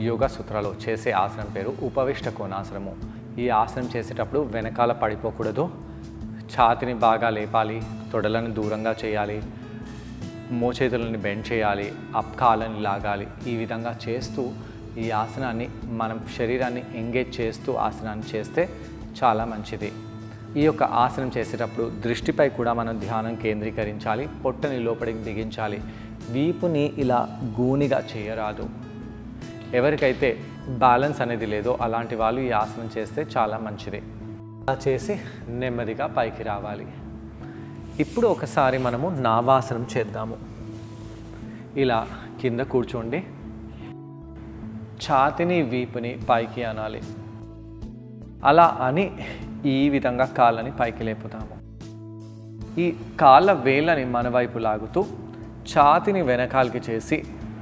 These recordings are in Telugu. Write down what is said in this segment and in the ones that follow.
యోగా సూత్రాలు చేసే ఆసనం పేరు ఉపవిష్ట కోణాసనము ఈ ఆసనం చేసేటప్పుడు వెనకాల పడిపోకూడదు ఛాతిని బాగా లేపాలి తొడలను దూరంగా చేయాలి మోచేతులని బెండ్ చేయాలి అప్ కాళ్ళని లాగాలి ఈ విధంగా చేస్తూ ఈ ఆసనాన్ని మనం శరీరాన్ని ఎంగేజ్ చేస్తూ ఆసనాన్ని చేస్తే చాలా మంచిది ఈ యొక్క ఆసనం చేసేటప్పుడు దృష్టిపై కూడా మనం ధ్యానం కేంద్రీకరించాలి పొట్టని లోపలికి బిగించాలి వీపుని ఇలా గూనిగా చేయరాదు ఎవరికైతే బ్యాలెన్స్ అనేది లేదో అలాంటి వాళ్ళు ఈ ఆసనం చేస్తే చాలా మంచిది అలా చేసి నెమ్మదిగా పైకి రావాలి ఇప్పుడు ఒకసారి మనము నావాసనం చేద్దాము ఇలా కింద కూర్చోండి ఛాతిని వీపుని పైకి అనాలి అలా అని ఈ విధంగా కాళ్ళని పైకి లేపుతాము ఈ కాళ్ళ వేళ్ళని మన వైపు లాగుతూ ఛాతిని వెనకాలకి చేసి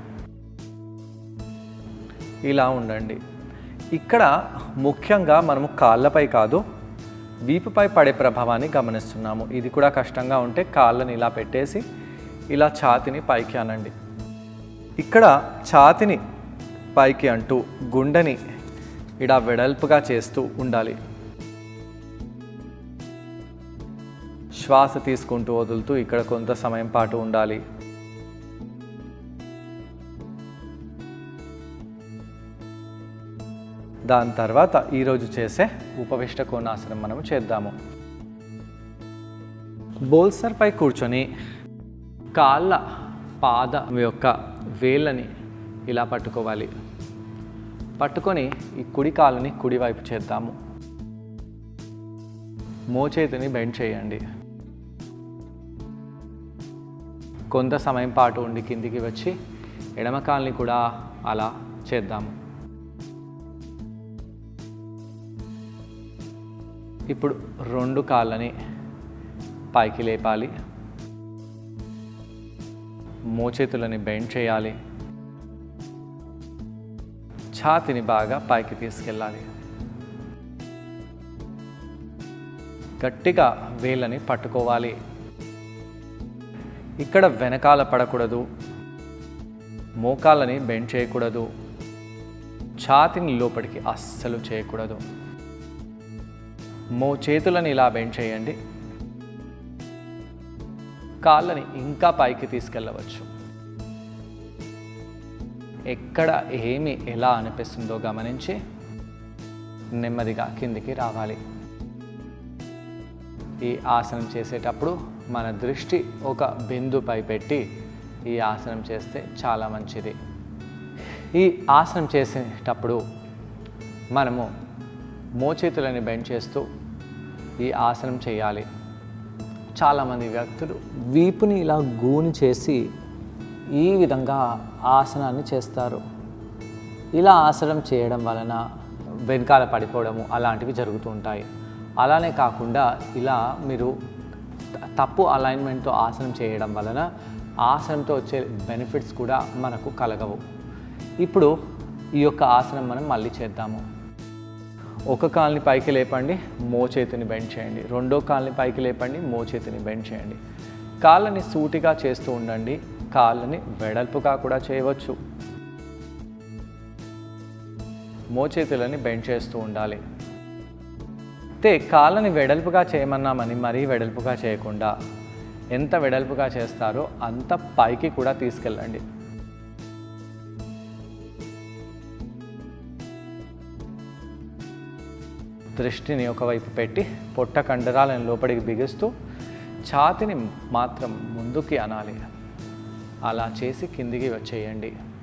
ఇలా ఉండండి ఇక్కడ ముఖ్యంగా మనము కాళ్ళపై కాదు వీపుపై పడే ప్రభావాన్ని గమనిస్తున్నాము ఇది కూడా కష్టంగా ఉంటే కాళ్ళని ఇలా పెట్టేసి ఇలా ఛాతిని పైకి అనండి ఇక్కడ ఛాతిని పైకి అంటూ గుండెని ఇలా వెడల్పుగా చేస్తూ ఉండాలి శ్వాస తీసుకుంటూ వదులుతూ ఇక్కడ కొంత సమయం పాటు ఉండాలి దాని తర్వాత ఈరోజు చేసే ఉపవిష్ట కోణాసనం మనం చేద్దాము బోల్సర్పై కూర్చొని కాళ్ళ పాద యొక్క వేళ్ళని ఇలా పట్టుకోవాలి పట్టుకొని ఈ కుడి కాలుని కుడివైపు చేద్దాము మోచేతిని బెండ్ చేయండి కొంత సమయం పాటు ఉండి కిందికి వచ్చి ఎడమ కాల్ని కూడా అలా చేద్దాము ఇప్పుడు రెండు కాళ్ళని పైకి లేపాలి మోచేతులని బెండ్ చేయాలి ఛాతిని బాగా పైకి తీసుకెళ్ళాలి గట్టిగా వేళ్ళని పట్టుకోవాలి ఇక్కడ వెనకాల పడకూడదు మోకాళ్ళని బెండ్ చేయకూడదు ఛాతిని లోపలికి అస్సలు చేయకూడదు మో చేతులని ఇలా బెండ్ చేయండి కాళ్ళని ఇంకా పైకి తీసుకెళ్ళవచ్చు ఎక్కడ ఏమి ఎలా అనిపిస్తుందో గమనించి నెమ్మదిగా కిందికి రావాలి ఈ ఆసనం చేసేటప్పుడు మన దృష్టి ఒక బిందుపై పెట్టి ఈ ఆసనం చేస్తే చాలా మంచిది ఈ ఆసనం చేసేటప్పుడు మనము మోచేతులని బెండ్ చేస్తూ ఈ ఆసనం చేయాలి చాలామంది వ్యక్తులు వీపుని ఇలా గూని చేసి ఈ విధంగా ఆసనాన్ని చేస్తారు ఇలా ఆసనం చేయడం వలన వెనకాల పడిపోవడము అలాంటివి జరుగుతూ ఉంటాయి అలానే కాకుండా ఇలా మీరు త- తప్పు అలైన్మెంట్తో ఆసనం చేయడం వలన ఆసనంతో వచ్చే బెనిఫిట్స్ కూడా మనకు కలగవు ఇప్పుడు ఈ యొక్క ఆసనం మనం మళ్ళీ చేద్దాము ఒక కాల్ని పైకి లేపండి మోచేతిని బెండ్ చేయండి రెండో కాల్ని పైకి లేపండి మోచేతిని బెండ్ చేయండి కాళ్ళని సూటిగా చేస్తూ ఉండండి కాళ్ళని వెడల్పుగా కూడా చేయవచ్చు మోచేతులని బెండ్ చేస్తూ ఉండాలి అయితే కాళ్ళని వెడల్పుగా చేయమన్నామని మరీ వెడల్పుగా చేయకుండా ఎంత వెడల్పుగా చేస్తారో అంత పైకి కూడా తీసుకెళ్ళండి దృష్టిని ఒకవైపు పెట్టి పొట్ట కండరాలను లోపలికి బిగిస్తూ ఛాతిని మాత్రం ముందుకి అనాలి అలా చేసి కిందికి వచ్చేయండి